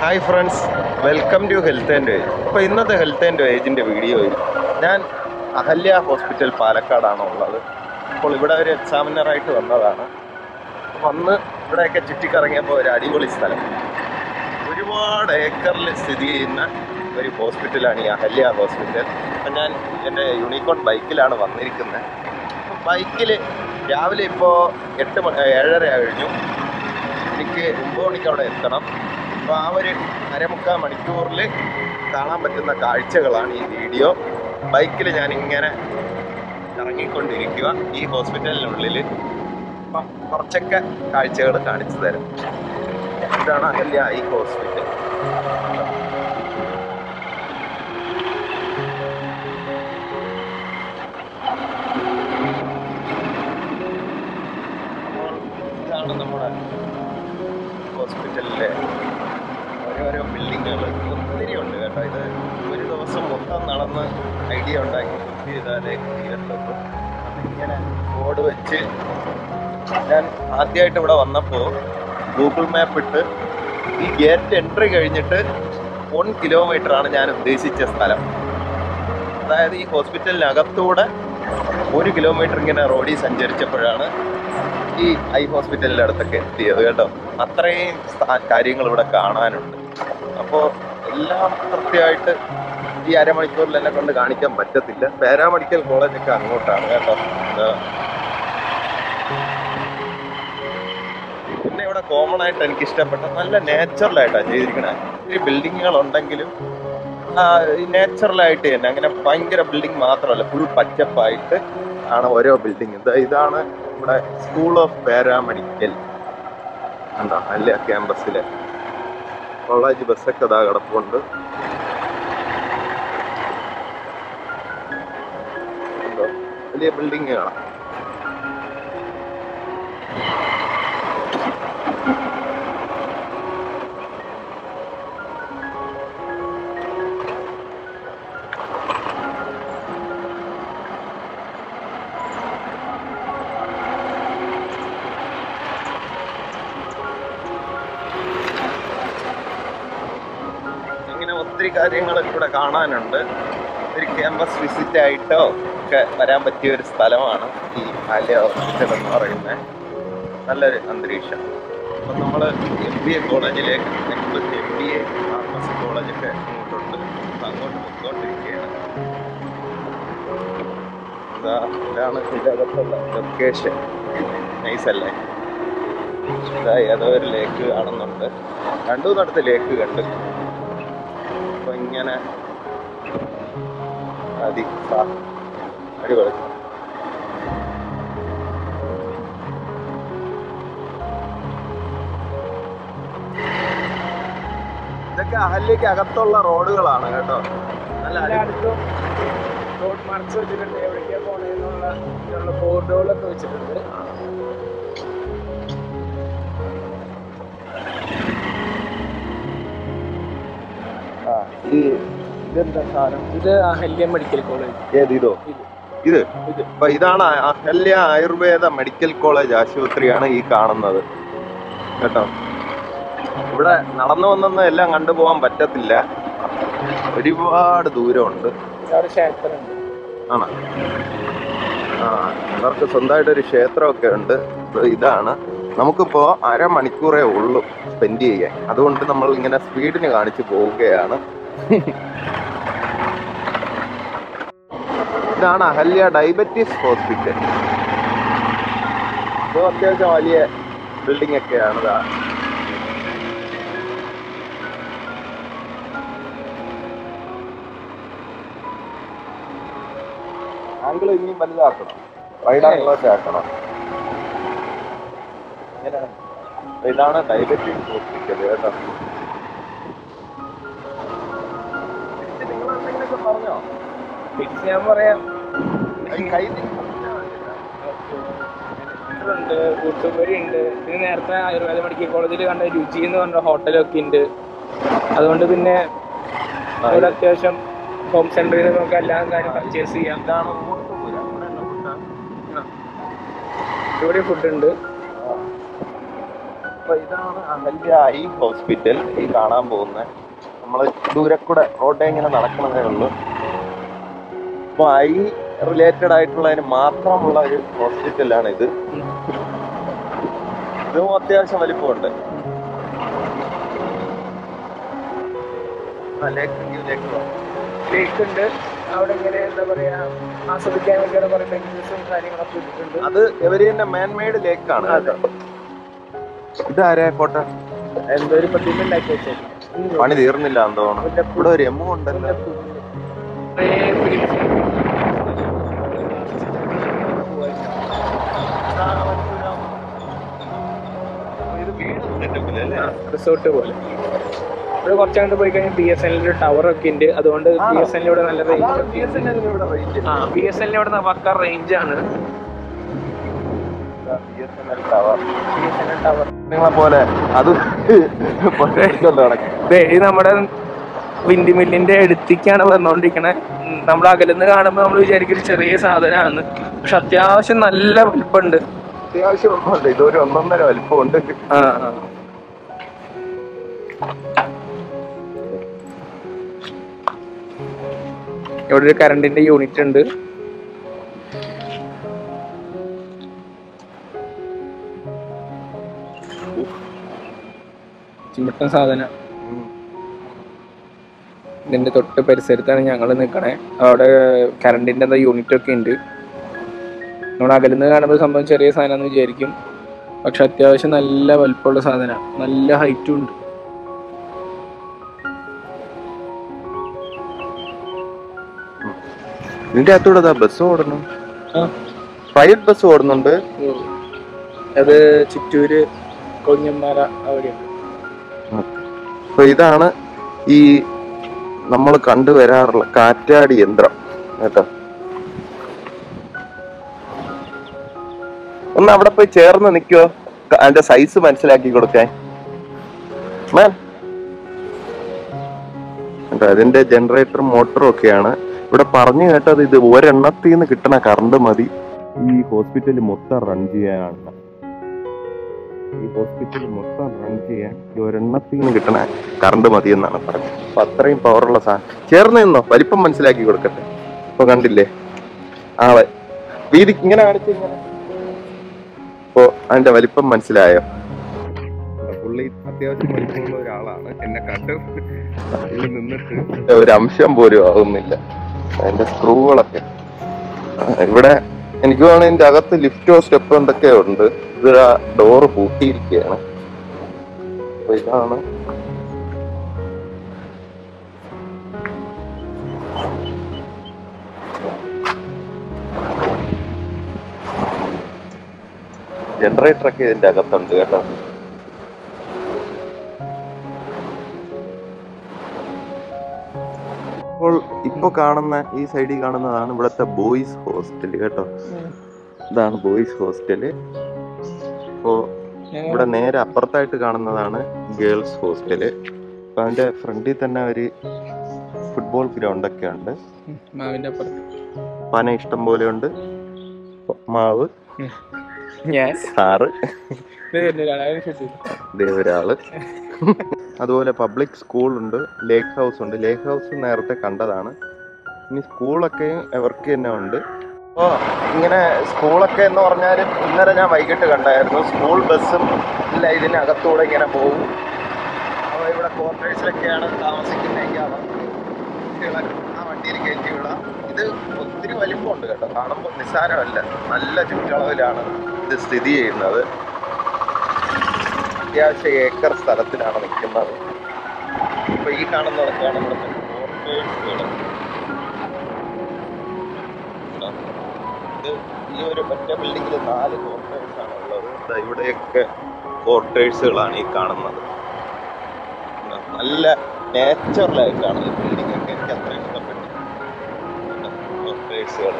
Hi friends welcome to health and veg അപ്പോൾ ഇന്നത്തെ health and വേജിൻ്റെ വീഡിയോയിൽ ഞാൻ അഹല്യ ഹോസ്പിറ്റൽ പാലക്കാടാണ് ഉള്ളത് അപ്പോൾ ഇവിടെ ഒരു എക്സാമിനറായിട്ട് വന്നതാണ് വന്ന് ഇവിടെയൊക്കെ ചുറ്റിക്കറങ്ങിയപ്പോൾ ഒരു അടിപൊളി സ്ഥലം ഒരുപാട് ഏക്കറിൽ സ്ഥിതി ചെയ്യുന്ന ഒരു ഹോസ്പിറ്റലാണ് ഈ അഹല്യ ഹോസ്പിറ്റൽ അപ്പം ഞാൻ എൻ്റെ യൂണിക്കോൺ ബൈക്കിലാണ് വന്നിരിക്കുന്നത് ബൈക്കിൽ രാവിലെ ഇപ്പോൾ എട്ട് മണി ഏഴര കഴിഞ്ഞു എനിക്ക് ഒമ്പത് മണിക്ക് അവിടെ എത്തണം അപ്പോൾ ആ ഒരു അരമുക്കാൽ മണിക്കൂറിൽ കാണാൻ പറ്റുന്ന കാഴ്ചകളാണ് ഈ വീഡിയോ ബൈക്കിൽ ഞാൻ ഇങ്ങനെ ഇറങ്ങിക്കൊണ്ടിരിക്കുക ഈ ഹോസ്പിറ്റലിനുള്ളിൽ അപ്പം കുറച്ചൊക്കെ കാഴ്ചകൾ കാണിച്ചു തരാം ഇതാണ് അഹല്യ ഐ ഹോസ്പിറ്റൽ അപ്പോൾ ഇതാണ് നമ്മുടെ ഹോസ്പിറ്റലിലെ ഓരോരോ ബിൽഡിങ്ങുകൾ ഒത്തിരി ഉണ്ട് കേട്ടോ ഇത് ഒരു ദിവസം മൊത്തം നടന്ന് ഐഡിയ ഉണ്ടാക്കി ബുക്ക് ചെയ്താലേ തീരത്തുള്ളൂ ഇങ്ങനെ ബോർഡ് വെച്ച് ഞാൻ ആദ്യമായിട്ട് ഇവിടെ വന്നപ്പോൾ ഗൂഗിൾ മാപ്പ് ഇട്ട് ഈ ഗേറ്റ് എൻട്രി കഴിഞ്ഞിട്ട് വൺ കിലോമീറ്റർ ആണ് ഞാൻ ഉദ്ദേശിച്ച സ്ഥലം അതായത് ഈ ഹോസ്പിറ്റലിനകത്തൂടെ ഒരു കിലോമീറ്റർ ഇങ്ങനെ റോഡിൽ സഞ്ചരിച്ചപ്പോഴാണ് ഈ ഐ ഹോസ്പിറ്റലിൻ്റെ അടുത്തൊക്കെ എത്തിയത് കേട്ടോ അത്രയും സ്ഥാ- കാര്യങ്ങൾ ഇവിടെ കാണാനുണ്ട് അപ്പോൾ എല്ലാം കൃത്യമായിട്ട് ഈ അരമണിക്കൂറിൽ എന്നെ കൊണ്ട് കാണിക്കാൻ പറ്റത്തില്ല പാരാമെഡിക്കൽ കോളേജൊക്കെ അങ്ങോട്ടാണ് കേട്ടോ ഇത് പിന്നെ ഇവിടെ കോമൺ ആയിട്ട് എനിക്ക് ഇഷ്ടപ്പെട്ട നല്ല നാച്ചുറലായിട്ടാണ് ചെയ്തിരിക്കണേ ഈ ബിൽഡിങ്ങുകൾ ഉണ്ടെങ്കിലും ആ, ഈ നാച്ചുറലായിട്ട് തന്നെ അങ്ങനെ ഭയങ്കര ബിൽഡിംഗ് മാത്രമല്ല ഫുൾ പച്ചപ്പായിട്ട് ആണ് ഓരോ ബിൽഡിംഗ് ഇത് ഇതാണ് ഇവിടെ സ്കൂൾ ഓഫ് പാരാമെഡിക്കൽ ഉണ്ടോ അല്ല ക്യാമ്പസിലെ കോളേജ് ബസ്സൊക്കെ ഇതാ കിടപ്പുണ്ട് ഉണ്ടോ വലിയ ബിൽഡിങ്ങുകളാണ് ഇങ്ങനെ ഒത്തിരി കാര്യങ്ങൾ ഇവിടെ കാണാനുണ്ട് ഒരു ക്യാമ്പസ് വിസിറ്റ് ആയിട്ടോ ഒക്കെ വരാൻ പറ്റിയ ഒരു സ്ഥലമാണ് ഈ ആലിയ ഹോസ്പിറ്റൽ എന്ന് പറയുന്നത് നല്ലൊരു അന്തരീക്ഷം അപ്പം നമ്മൾ എം ബി എ കോളേജിലേക്ക് next M B A pharmacy കോളേജൊക്കെ ഇങ്ങോട്ടുണ്ട് അപ്പം അങ്ങോട്ട് പൊയ്ക്കൊണ്ടിരിക്കുകയാണ് ഇതാ ഇതാണ് ഇതിനകത്തുള്ള ലൊക്കേഷൻ നൈസല്ലേ ഇതാ ഏതോ ഒരു ലേക്ക് കാണുന്നുണ്ട് രണ്ടു നടത്ത് ലേക്ക് കണ്ട് അപ്പൊ ഇങ്ങനെ മതി ആ, അടിപൊളി ഇതൊക്കെ അഹല്യക്ക് അകത്തുള്ള റോഡുകളാണ് കേട്ടോ നല്ല അടി- എല്ലായിടത്തും റോഡ് മാർക്സ് വെച്ചിട്ടുണ്ട് എവിടേക്കാ പോണേന്നുള്ള ഇതിനുള്ള ബോർഡുകളൊക്കെ വെച്ചിട്ടുണ്ട് ആ, ഈ ഇതെന്താ സാധനം ഇത് അഹല്യ മെഡിക്കൽ കോളേജ് ഏത് ഇതോ ഇത് ഇത് ഇത് അപ്പൊ ഇതാണ് അഹല്യ ആയുർവേദ മെഡിക്കൽ കോളേജ് ആശുപത്രിയാണ് ഈ കാണുന്നത് കേട്ടോ ഇവിടെ നടന്നു വന്നൊന്നും എല്ലാം കണ്ടുപോകാൻ പറ്റത്തില്ല ഒരുപാട് ദൂരമുണ്ട് ഒരു ക്ഷേത്രമുണ്ട് ആണോ ആ അവർക്ക് സ്വന്തമായിട്ടൊരു ക്ഷേത്രമൊക്കെ ഉണ്ട് ഇപ്പൊ ഇതാണ് നമുക്കിപ്പോ അരമണിക്കൂറേ ഉള്ളൂ സ്പെൻഡ് ചെയ്യാൻ അതുകൊണ്ട് നമ്മൾ ഇങ്ങനെ സ്പീഡിന് കാണിച്ചു പോവുകയാണ് ഇതാണ് അഹല്യ ഡയബറ്റീസ് ഹോസ്പിറ്റൽ ഇത് അത്യാവശ്യം വലിയ ബിൽഡിംഗ് ഒക്കെയാണ് ഇതാ ആംഗിൾ ഇനിയും വലുതാക്കണം വൈഡ് ആംഗിളൊക്കെ ആക്കണം ഇങ്ങനെ ഇതാണ് ഡയബറ്റീസ് ഹോസ്പിറ്റൽ കേട്ടോ തിരിച്ച് നിങ്ങൾ എന്തെങ്കിലുമൊക്കെ പറഞ്ഞോ തിരിച്ച് ഞാൻ പറയാം അത് കൈ ഉണ്ട് കൂട്ടുപരി ഉണ്ട് പിന്നെ നേരത്തെ ആയുർവേദ മെഡിക്കൽ കോളേജിൽ കണ്ട രുചി എന്ന് പറഞ്ഞ ഹോട്ടലൊക്കെ ഉണ്ട് അതുകൊണ്ട് പിന്നെ ഇവിടെ അത്യാവശ്യം ഹോം സെന്ററിൽ നിന്ന് നമുക്ക് എല്ലാ കാര്യം പർച്ചേസ് ചെയ്യാം ഇതാണ് ഊട്ടുപുര ഇവിടെ ഉള്ള ഫുഡാ? ഇവിടെ ഫുഡ് ഉണ്ട് അപ്പൊ ഇതാണ് അഹല്യ ഐ ഹോസ്പിറ്റൽ ഈ കാണാൻ പോകുന്നത് നമ്മൾ ദൂരെ കൂടെ റോഡേ ഇങ്ങനെ നടക്കുന്നതേ ഉള്ളൂ അപ്പൊ ഐ റിലേറ്റഡ് ആയിട്ടുള്ളതിന് മാത്രമുള്ള ഒരു ഹോസ്പിറ്റലാണ് ഇത് ഇതും അത്യാവശ്യം വലിപ്പമുണ്ട് ആ, ലേക്ക് വ്യൂ, ലേക്ക് വ്യൂ. ലേക്ക് ഉണ്ട് അവിടെ ഇങ്ങനെ എന്താ പറയാ ആസ്വദിക്കാൻ വേണ്ടിയുള്ള കുറെ ബെഞ്ചസും കാര്യങ്ങളൊക്കെ ഇട്ടിട്ടുണ്ട് അത് എവരിന്റെ മാൻമെയ്ഡ് ലേക്കാണ് കേട്ടോ ഇതാരാ കോട്ട എന്തോ ഒരു പ്രതിമ ഉണ്ടാക്കി വെച്ചേക്കും പണി തീർന്നില്ല എന്ന് തോന്നുന്നു ഇവിടെ ഒരു എമ്മു ഉണ്ടല്ലോ ഇത് വീട് setup ല് അല്ലേ? റിസോർട്ട് പോലെ ഇവിടെ കുറച്ചങ്ങോട്ട് പോയി കഴിഞ്ഞാൽ ബി എസ് എല്ലിന്റെ ടവർ ഒക്കെ ഉണ്ട് അതുകൊണ്ട് ബി ആണോ? എസ് എല്ലിന്റെ നല്ല അതാണ് റേഞ്ച് BSNL ന് ഇവിടെ range. ആ ബി എസ് എല്ലിന്റെ ഇവിടെ പക്ക റേഞ്ച് ആണ് ഇതാ BSNL tower. B S L tower നിങ്ങളെ പോലെ അത് പഠിച്ചുകൊണ്ട് നടക്കും ഇത് നമ്മുടെ വിൻഡ് മില്ലിന്റെ അടുത്തേക്കാണ് വന്നുകൊണ്ടിരിക്കണേ നമ്മൾ അകലുന്ന് കാണുമ്പോൾ നമ്മൾ വിചാരിക്കും ഒരു ചെറിയ സാധനമാണ് പക്ഷെ അത്യാവശ്യം നല്ല വലിപ്പമുണ്ട് അത്യാവശ്യം ഒന്നുമല്ല ഇതൊരു ഒന്നൊന്നര വലിപ്പമുണ്ട് ആ ആ. ഇവിടെ ഒരു കറണ്ടിന്റെ യൂണിറ്റ് ഉണ്ട് ചിമ്മട്ടൻ സാധനം ഉം. ഇതിന്റെ തൊട്ട് പരിസരത്താണ് ഞങ്ങൾ നിൽക്കണേ അവിടെ കറണ്ടിന്റെ എന്താ യൂണിറ്റ് ഒക്കെ ഉണ്ട് നമ്മൾ അകലുന്ന് കാണുമ്പോൾ സംഭവം ചെറിയ സാധനമാണെന്ന് വിചാരിക്കും പക്ഷെ അത്യാവശ്യം നല്ല വലുപ്പമുള്ള സാധനമാണ് നല്ല ഹൈറ്റും ഉണ്ട് ഇതിന്റെ അകത്തൂടെ ബസ് ഓടണം ആ. പ്രൈവറ്റ് ബസ് ഓടുന്നുണ്ട് അത് ചിറ്റൂര് കൊഞ്ഞമ്മാല അവിടെയുണ്ട് അപ്പൊ ഇതാണ് ഈ നമ്മൾ കണ്ടുവരാറുള്ള കാറ്റാടി യന്ത്രം കേട്ടോ ഒന്ന് അവിടെ പോയി ചേർന്ന് നിൽക്കുവോ അതിന്റെ സൈസ് മനസ്സിലാക്കി കൊടുക്കാൻ മാൻ കേട്ടോ അതിന്റെ ജനറേറ്റർ മോട്ടറും ഒക്കെയാണ് ഇവിടെ പറഞ്ഞു കേട്ടത് ഇത് ഒരെണ്ണത്തിൽ നിന്ന് കിട്ടണ കറണ്ട് മതി ഈ ഹോസ്പിറ്റൽ മൊത്തം റൺ ചെയ്യാനാണ് ഈ ഹോസ്പിറ്റൽ മൊത്തം റൺ ചെയ്യാൻ ഈ ഒരെണ്ണത്തിൽ നിന്ന് കിട്ടണ കറണ്ട് മതി എന്നാണ് പറഞ്ഞത് അപ്പൊ അത്രയും പവറുള്ള സാധനം ചേർന്ന് നിന്നോ വലിപ്പം മനസ്സിലാക്കി കൊടുക്കട്ടെ ഇപ്പൊ കണ്ടില്ലേ ആളെ വീതി ഇങ്ങനെ കാണിച്ചു ഇങ്ങനെ ഇപ്പോ അതിന്റെ വലിപ്പം മനസ്സിലായോ പുള്ളി അത്യാവശ്യം വലിപ്പമുള്ള ഒരാളാണ് എന്നെ കണ്ട് അതിൽ നിന്നിട്ട് ഒരു അംശം പോലും ആകുന്നില്ല അതിന്റെ സ്ക്രൂകളൊക്കെ ആ, ഇവിടെ എനിക്ക് തോന്നുന്നു ഇതിന്റെ അകത്ത് ലിഫ്റ്റോ സ്റ്റെപ്പോ എന്തൊക്കെയോ ഉണ്ട് ഇത് ആ ഡോറ് പൂട്ടിയിരിക്കുകയാണ് അപ്പൊ ഇതാണ് ജനറേറ്റർ ഒക്കെ ഇതിന്റെ അകത്തുണ്ട് കേട്ടോ ഇപ്പോൾ ഇപ്പൊ കാണുന്ന ഈ സൈഡിൽ കാണുന്നതാണ് ഇവിടുത്തെ ബോയ്സ് ഹോസ്റ്റൽ കേട്ടോ ഇതാണ് ബോയ്സ് ഹോസ്റ്റല് ഇപ്പോ ഇവിടെ നേരെ അപ്പുറത്തായിട്ട് കാണുന്നതാണ് ഗേൾസ് ഹോസ്റ്റല് അപ്പൊ അതിന്റെ ഫ്രണ്ടിൽ തന്നെ ഒരു ഫുട്ബോൾ ഗ്രൗണ്ട് ഒക്കെ ഉണ്ട് മാവിന്റെ അപ്പുറത്ത് പന ഇഷ്ടം പോലെ ഉണ്ട് മാവ് ഞാൻ സാറ് ഇത് വരുന്നില്ല, അതായത് ശരി. ദേ ഒരാള് അതുപോലെ പബ്ലിക് സ്കൂൾ ഉണ്ട് ലേക്ക് ഹൗസ് ഉണ്ട് ലേക്ക് ഹൗസ് നേരത്തെ കണ്ടതാണ് ഇനി സ്കൂളൊക്കെ അവർക്ക് തന്നെ ഉണ്ട് അപ്പോൾ ഇങ്ങനെ സ്കൂളൊക്കെ എന്ന് പറഞ്ഞാൽ ഇന്നലെ ഞാൻ വൈകിട്ട് കണ്ടായിരുന്നു സ്കൂൾ ബസ്സും ഇല്ല ഇതിനകത്തൂടെ ഇങ്ങനെ പോകും അപ്പോൾ ഇവിടെ ക്വാർട്ടേഴ്സിലൊക്കെയാണ് താമസിക്കുന്നതെങ്കിൽ അവർക്ക് കുട്ടികളെ ആ വണ്ടിയിൽ കയറ്റി വിടാം ഇത് ഒത്തിരി വലിപ്പമുണ്ട് കേട്ടോ കാണുമ്പോൾ നിസ്സാരമല്ല നല്ല ചുറ്റളവിലാണ് ഇത് സ്ഥിതി ചെയ്യുന്നത് അത്യാവശ്യം ഏക്കർ സ്ഥലത്തിലാണ് നിൽക്കുന്നത് ഇപ്പൊ ഈ കാണുന്നതൊക്കെയാണ് ഇവിടുത്തെ ക്വാർട്ടേഴ്സുകൾ ഇത് ഈ ഒരു ഒറ്റ ബിൽഡിങ്ങിൽ നാല് ക്വാർട്ടേഴ്സ് ആണ് ഉള്ളത് ദാ ഇവിടെയൊക്കെ ക്വാർട്ടേഴ്സുകളാണ് ഈ കാണുന്നത് ഇതാ, നല്ല നാച്ചുറലായിട്ടാണ് ഈ ബിൽഡിംഗ് ഒക്കെ എനിക്ക് അത്ര ഇഷ്ടപ്പെട്ടു ക്വാർട്ടേഴ്സുകൾ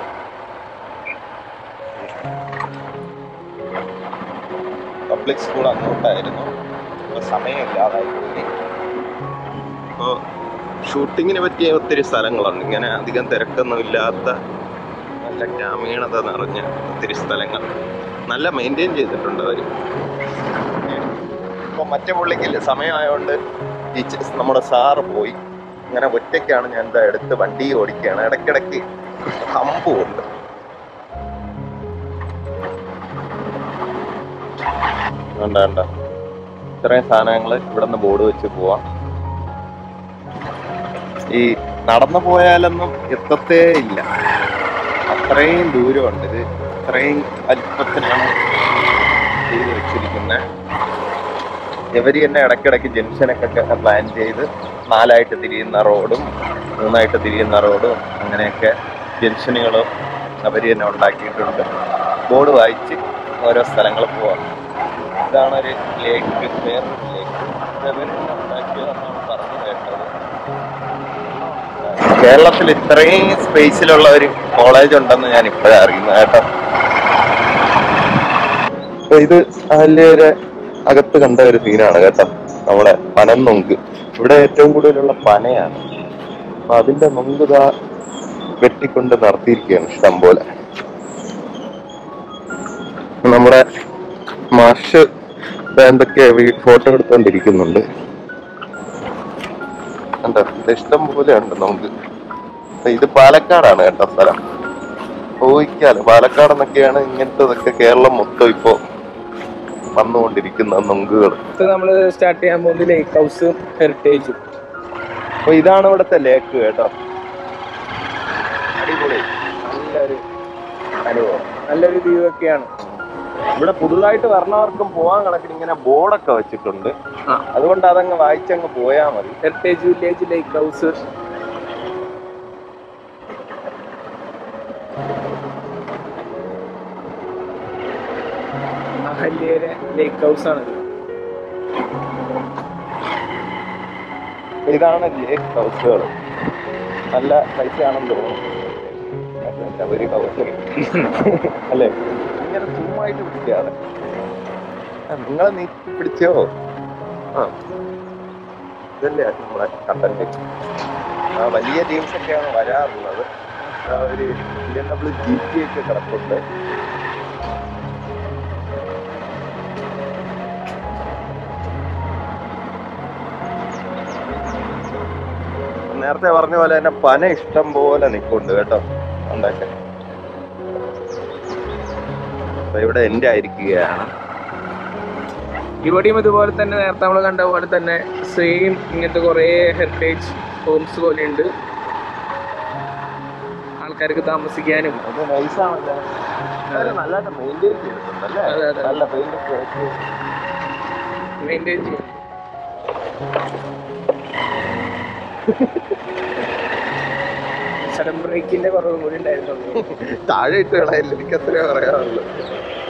പബ്ലിക് സ്കൂൾ അങ്ങോട്ടായിരുന്നു ഇപ്പൊ സമയമില്ലാതായി പോയി ഇപ്പോൾ ഷൂട്ടിങ്ങിന് പറ്റിയ ഒത്തിരി സ്ഥലങ്ങളുണ്ട് ഇങ്ങനെ അധികം തിരക്കൊന്നും ഇല്ലാത്ത നല്ല ഗ്രാമീണത നിറഞ്ഞ ഒത്തിരി സ്ഥലങ്ങൾ നല്ല മെയിൻറ്റെയിൻ ചെയ്തിട്ടുണ്ട് അവർ അപ്പം മറ്റേ പുള്ളിക്ക് സമയമായതുകൊണ്ട് ഈ ചെ- നമ്മുടെ സാറ് പോയി അങ്ങനെ ഒറ്റയ്ക്കാണ് ഞാൻ എന്താ എടുത്ത് വണ്ടി ഓടിക്കുകയാണ് ഇടയ്ക്കിടയ്ക്ക് ഹമ്പും ഉണ്ട് വേണ്ട വേണ്ട ഇത്രയും സാധനങ്ങൾ ഇവിടെ നിന്ന് ബോർഡ് വെച്ച് പോവാം ഈ നടന്നു പോയാലൊന്നും എത്തത്തേ ഇല്ല അത്രയും ദൂരമുണ്ട് ഇത് ഇത്രയും വലിപ്പത്തിനാണ് ചെയ്ത് വെച്ചിരിക്കുന്നത് ഇവര് തന്നെ ഇടയ്ക്കിടയ്ക്ക് ജംഗ്ഷനൊക്കെ പ്ലാൻ ചെയ്ത് നാലായിട്ട് തിരിയുന്ന റോഡും മൂന്നായിട്ട് തിരിയുന്ന റോഡും അങ്ങനെയൊക്കെ ജംഗ്ഷനുകളും അവർ തന്നെ ഉണ്ടാക്കിയിട്ടുണ്ട് ബോർഡ് വായിച്ച് ഓരോ സ്ഥലങ്ങൾ പോവാം ഇതാണ് ഒരു ലേക്ക് വേറൊരു ലേക്ക് ഇവർ തന്നെ ഉണ്ടാക്കിയതെന്നാണ് പറഞ്ഞു കേട്ടത് കേരളത്തിൽ ഇത്രയും സ്പേസിലുള്ള ഒരു കോളേജ് ഉണ്ടെന്ന് ഞാൻ ഇപ്പോഴാണ് അറിയുന്നത് കേട്ടോ അപ്പൊ ഇത് അതിലെ ഒരു അകത്ത് കണ്ട ഒരു സീനാണ് കേട്ടോ നമ്മുടെ പനന്നൊങ്ക് ഇവിടെ ഏറ്റവും കൂടുതലുള്ള പനയാണ് അപ്പൊ അതിന്റെ നൊങ്ക് ഇതാ വെട്ടിക്കൊണ്ട് നടത്തിയിരിക്കുകയാണ് ഇഷ്ടം പോലെ നമ്മുടെ മാഷ് ദാ എന്തൊക്കെയാ ഫോട്ടോ എടുത്തോണ്ടിരിക്കുന്നുണ്ട് കണ്ടോ ഇത് ഇഷ്ടം പോലെ ഉണ്ട് നമുക്ക് അപ്പൊ ഇത് പാലക്കാടാണ് കേട്ടോ സ്ഥലം ഊഹിക്കാലോ പാലക്കാട് എന്നൊക്കെയാണ് ഇങ്ങനത്തതൊക്കെ കേരളം മൊത്തം ഇപ്പോ വന്നുകൊണ്ടിരിക്കുന്ന നൊങ്കുകൾ ഇപ്പൊ നമ്മള് സ്റ്റാർട്ട് ചെയ്യാൻ പോകുന്നത് ലേക്ക് ഹൗസും ഹെറിറ്റേജും അപ്പൊ ഇതാണ് ഇവിടുത്തെ ലേക്ക് കേട്ടോ അടിപൊളി നല്ലൊരു അനുഭവം നല്ലൊരു വ്യൂ ഒക്കെയാണ് ഇവിടെ പുതുതായിട്ട് വരണവർക്കും പോവാൻ കണക്കിന് ഇങ്ങനെ ബോർഡൊക്കെ വെച്ചിട്ടുണ്ട് ആ. അതുകൊണ്ട് അതങ്ങ് വായിച്ചങ്ങ് പോയാ മതി ഹെറിറ്റേജ് വില്ലേജ് ലേക്ക് ഹൗസ് അഹല്യയിലെ ലേക്ക് ഹൗസ് ആണ് ഇതാണ് ലേക്ക് ഹൗസുകൾ നല്ല പൈസയാണെന്ന് തോന്നുന്നു ഒരു ഹൗസ് അല്ലേ ഇങ്ങനെ ചുമ്മായിട്ട് പിടിക്കാതെ നിങ്ങൾ നീ പിടിച്ചോ ആ ഇതല്ലേ നമ്മളെ കണ്ടന്റ് ആ വലിയ ടീംസ് ഒക്കെയാണ് വരാറുള്ളത് ആ ഒരു B M W G T ഒക്കെ കിടപ്പുണ്ട് നേരത്തെ പറഞ്ഞ പോലെ തന്നെ പന ഇഷ്ടം പോലെ നിൽക്കുന്നുണ്ട് കേട്ടോ ഉണ്ടാക്കാൻ അപ്പൊ ഇവിടെ എന്റെ ആയിരിക്കുകയാണ് ഇവിടെയും ഇതുപോലെ തന്നെ നേരത്തെ നമ്മൾ കണ്ട പോലെ തന്നെ സെയിം ഇങ്ങനത്തെ കുറേ ഹെറിറ്റേജ് ഹോംസ് പോലെ ഉണ്ട് ആൾക്കാർക്ക് താമസിക്കാനും അത് നൈസാണല്ലോ നല്ലതായിട്ട് മെയിൻറ്റെയിൻ ചെയ്തിട്ടുണ്ടല്ലേ അതെ, അതെ. നല്ല പെയിന്റ് ഒക്കെ വെച്ച് മെയിൻറ്റെയിൻ ചെയ്യും സഡൻ ബ്രേക്കിന്റെ കുറവും കൂടി ഉണ്ടായിരുന്നു താഴെ ഇട്ട് കളയല്ല എനിക്ക് അത്രേ പറയാനുള്ളൂ